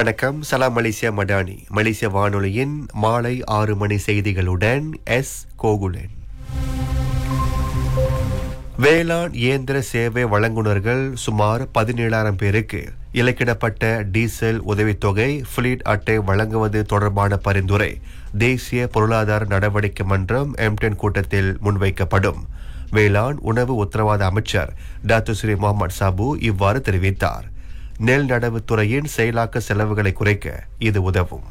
வணக்கம் சலாம் மலேசியா மடானி மலேசிய வானொலியின் மாலை ஆறு மணி செய்திகளுடன் எஸ் கோகுலன் வேளாண் இயந்திர சேவை வழங்குனர்கள் சுமார் பதினேழாயிரம் பேருக்கு இலக்கிடப்பட்ட டீசல் உதவித்தொகை ஃபிளீட் அட்டை வழங்குவது தொடர்பான பரிந்துரை தேசிய பொருளாதார நடவடிக்கை மன்றம் எம்டென் கூட்டத்தில் முன்வைக்கப்படும் வேளாண் உணவு உத்தரவாத அமைச்சர் டாக்டர் ஸ்ரீ முகமது சாபு இவ்வாறு தெரிவித்தார் நெல் நடவு துறையின் செயலாக்க செலவுகளை குறைக்க இது உதவும்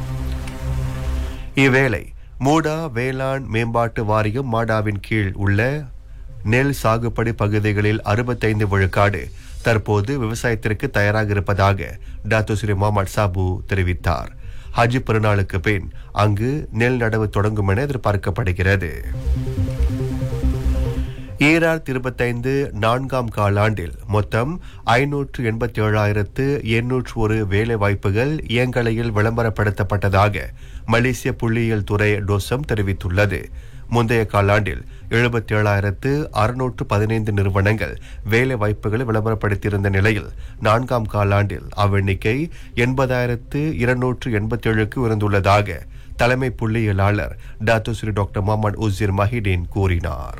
இவ்வேளை மூடா வேளாண் மேம்பாட்டு வாரியம் மாடாவின் கீழ் உள்ள நெல் சாகுபடி பகுதிகளில் அறுபத்தைந்து விழுக்காடு தற்போது விவசாயத்திற்கு தயாராக இருப்பதாக டாக்டர் ஸ்ரீ முகமது சாபு தெரிவித்தார் ஹஜ் பெருநாளுக்கு பின் அங்கு நெல் நடவு தொடங்கும் என எதிர்பார்க்கப்படுகிறது ஈராயிரத்தி இருபத்தைந்து நான்காம் காலாண்டில் மொத்தம் ஐநூற்று எண்பத்தி ஏழாயிரத்து எண்ணூற்று ஒரு வேலை வாய்ப்புகள் இயங்கலையில் விளம்பரப்படுத்தப்பட்டதாக மலேசிய புள்ளியியல் துறை டோசம் தெரிவித்துள்ளது முந்தைய காலாண்டில் எழுபத்தி ஏழாயிரத்து அறுநூற்று பதினைந்து நிறுவனங்கள் வேலை வாய்ப்புகளை விளம்பரப்படுத்தியிருந்த நிலையில் நான்காம் காலாண்டில் அவ்வெண்ணிக்கை எண்பதாயிரத்து இருநூற்று எண்பத்தி ஏழுக்கு உயர்ந்துள்ளதாக தலைமை புள்ளியியலாளர் doctor Sri doctor Mohamad Uzir Mahidin கூறினார்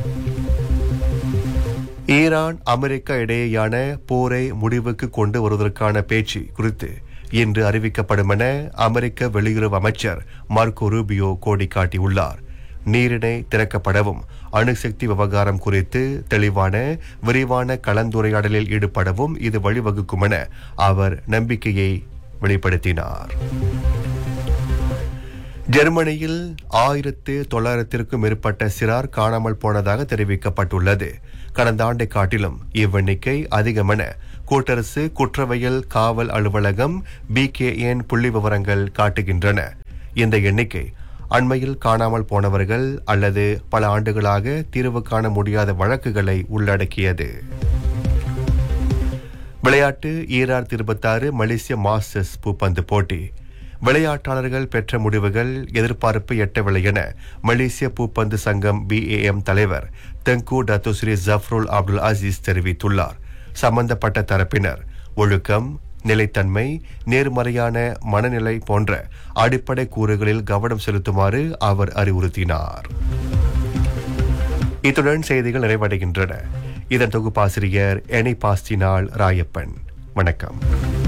ஈரான் அமெரிக்கா இடையேயான போரை முடிவுக்கு கொண்டு வருவதற்கான பேச்சு குறித்து இன்று அறிவிக்கப்படும் என அமெரிக்க வெளியுறவு அமைச்சர் மார்க்கோ ரூபியோ கோடி காட்டியுள்ளார் நீரிணை திறக்கப்படவும் அணுசக்தி விவகாரம் குறித்து தெளிவான விரிவான கலந்துரையாடலில் ஈடுபடவும் இது வழிவகுக்கும் என அவர் நம்பிக்கையை வெளிப்படுத்தினார் ஜெர்மனியில் ஆயிரத்து தொள்ளாயிரத்திற்கும் மேற்பட்ட சிறார் காணாமல் போனதாக தெரிவிக்கப்பட்டுள்ளது கடந்த ஆண்டை காட்டிலும் இவ்வெண்ணிக்கை அதிகம் என கூட்டரசு குற்றவியல் காவல் அலுவலகம் பிகேஎன் புள்ளி விவரங்கள் காட்டுகின்றன இந்த எண்ணிக்கை அண்மையில் காணாமல் போனவர்கள் அல்லது பல ஆண்டுகளாக தீர்வு காண முடியாத வழக்குகளை உள்ளடக்கியது விளையாட்டு ஈராயிரத்தி இருபத்தாறு மலேசிய மாஸ்டர்ஸ் பூப்பந்து போட்டி விளையாட்டாளர்கள் பெற்ற முடிவுகள் எதிர்பார்ப்பு எட்டவில்லை என மலேசிய பூப்பந்து சங்கம் பிஏஎம் தலைவர் Tengku Datuk Seri Zafrul Abdul Aziz தெரிவித்துள்ளார் சம்பந்தப்பட்ட தரப்பினர் ஒழுக்கம் நிலைத்தன்மை நேர்மறையான மனநிலை போன்ற அடிப்படை கூறுகளில் கவனம் செலுத்துமாறு அவர் அறிவுறுத்தினார் இத்துடன் செய்திகள் நிறைவடைகின்றன இதன் தொகுப்பாசிரியர் எனி பாஸ்டினால் ராயப்பன் வணக்கம்